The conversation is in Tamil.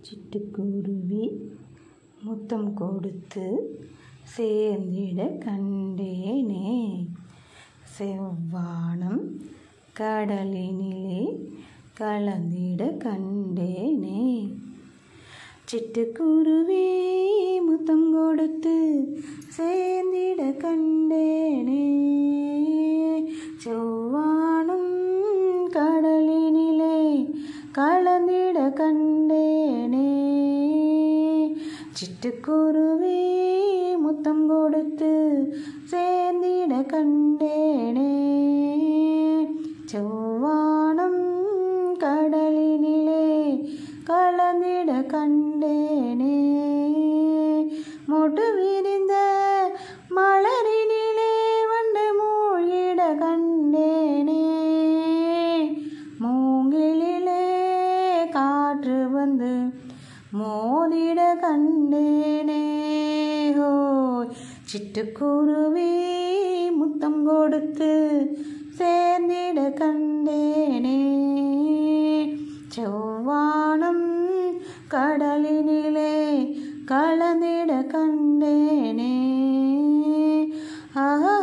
சிட்டுக்குருவி முத்தம் கொடுத்து சேர்ந்திட கண்டேனே செவ்வானம் கடலினிலே கலந்திட கண்டேனே சிட்டுக்குருவி முத்தம் கொடுத்து சேர்ந்திட கண்டேனே செவ்வானம் கடலினிலே கலந்திட கண்டேனே சிட்டுக்குருவி முத்தம் கொடுத்து சேர்ந்திட கண்டேனே செவ்வானம் கடலினிலே கலந்திட கண்டேனே மொட்டு விரிந்த மலரினிலே வண்டு மூழ்கிட கண்டேனே மூங்கிலே காற்று வந்து மோதிட கண்டேனே ஹோய் சிட்டுக்குருவி முத்தம் கொடுத்து சேர்ந்திட கண்டேனே செவ்வானம் கடலினிலே கலந்திட கண்டேனே ஆஹா